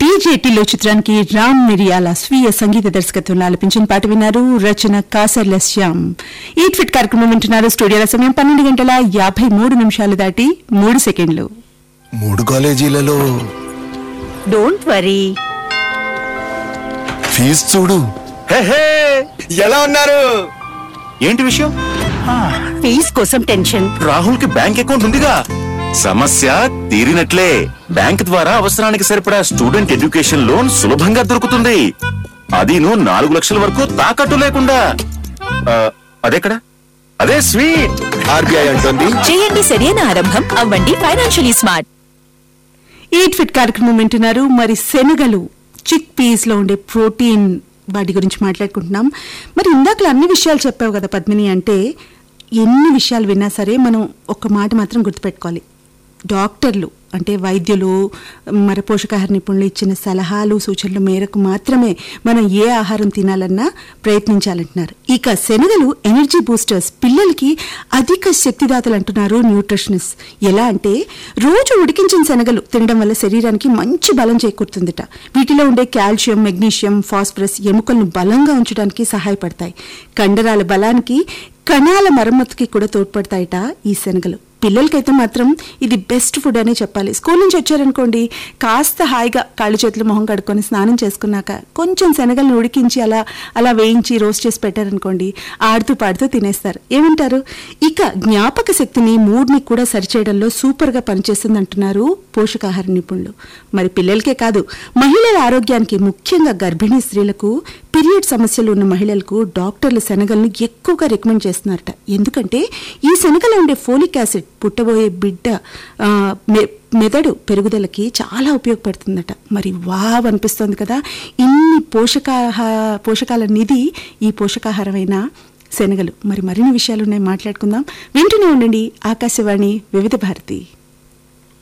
బీజేటీలో చిత్రానికి రామ్ మిరియాల స్వీయ సంగీత దర్శకత్వంలో ఆలపించిన పాట విన్నారు రచన కాసర్ల శ్యామ్ ఈట్ ఫిట్ కార్యక్రమం వింటున్నారు స్టూడియోల సమయం పన్నెండు గంటల యాభై మూడు నిమిషాలు దాటి మూడు సెకండ్లు మూడు కాలేజీలలో డోంట్ వరీ ఫీజు చూడు హే, హే, ఎలా ఉన్నారు ఏంటి విషయం ఫీజ్ కోసం టెన్షన్ రాహుల్ కి బ్యాంక్ అకౌంట్ ఉందిగా సమస్య తీరినట్లే బ్యాంక్ ద్వారా అవసరానికి సరిపడా స్టూడెంట్ ఎడ్యుకేషన్ లోన్ సులభంగా దొరుకుతుంది అదీను నాలుగు లక్షల వరకు తాకట్టు లేకుండా ఆ, అదెక్కడ అదే స్వీట్ ఆర్బీఐ అంటుంది చేయండి సరైన ఆరంభం అవ్వండి ఫైనాన్షియలీ స్మార్ట్ ఈట్ ఫిట్ కార్యక్రమం వింటున్నారు మరి శనగలు చిక్ పీస్ లో ఉండే ప్రోటీన్ వాటి గురించి మాట్లాడుకుంటున్నాం మరి ఇందాకలో అన్ని విషయాలు చెప్పావు కదా పద్మిని అంటే ఎన్ని విషయాలు విన్నా సరే మనం ఒక్క మాట మాత్రం గుర్తుపెట్టుకోవాలి డాక్టర్లు అంటే వైద్యులు మరి పోషకాహార నిపుణులు ఇచ్చిన సలహాలు సూచనల మేరకు మాత్రమే మనం ఏ ఆహారం తినాలన్నా ప్రయత్నించాలంటున్నారు ఇక శనగలు ఎనర్జీ బూస్టర్స్ పిల్లలకి అధిక శక్తిదాతలు అంటున్నారు న్యూట్రిషనిస్ట్ ఎలా అంటే రోజు ఉడికించిన శనగలు తినడం వల్ల శరీరానికి మంచి బలం చేకూరుతుందట వీటిలో ఉండే కాల్షియం మెగ్నీషియం ఫాస్ఫరస్ ఎముకలను బలంగా ఉంచడానికి సహాయపడతాయి కండరాల బలానికి కణాల మరమ్మతుకి కూడా తోడ్పడతాయట ఈ శనగలు పిల్లలకైతే మాత్రం ఇది బెస్ట్ ఫుడ్ అనే చెప్పాలి స్కూల్ నుంచి వచ్చారనుకోండి కాస్త హాయిగా కాళ్ళు చేతులు మొహం కడుక్కొని స్నానం చేసుకున్నాక కొంచెం శనగలను ఉడికించి అలా అలా వేయించి రోస్ట్ చేసి పెట్టారనుకోండి ఆడుతూ పాడుతూ తినేస్తారు ఏమంటారు ఇక జ్ఞాపక శక్తిని మూడ్ని కూడా సరిచేయడంలో సూపర్గా పనిచేస్తుంది అంటున్నారు పోషకాహార నిపుణులు మరి పిల్లలకే కాదు మహిళల ఆరోగ్యానికి ముఖ్యంగా గర్భిణీ స్త్రీలకు పీరియడ్ సమస్యలు ఉన్న మహిళలకు డాక్టర్లు శనగలను ఎక్కువగా రికమెండ్ చేస్తున్నారట ఎందుకంటే ఈ శనగలో ఉండే ఫోలిక్ యాసిడ్ పుట్టబోయే బిడ్డ ఆ, మె- మెదడు పెరుగుదలకి చాలా ఉపయోగపడుతుందట మరి వావ్ అనిపిస్తోంది కదా ఇన్ని పోషకాహ పోషకాల నిధి ఈ పోషకాహారమైన శనగలు మరి మరిన్ని విషయాలు ఉన్నాయి మాట్లాడుకుందాం వింటూనే ఉండండి ఆకాశవాణి వివిధ భారతి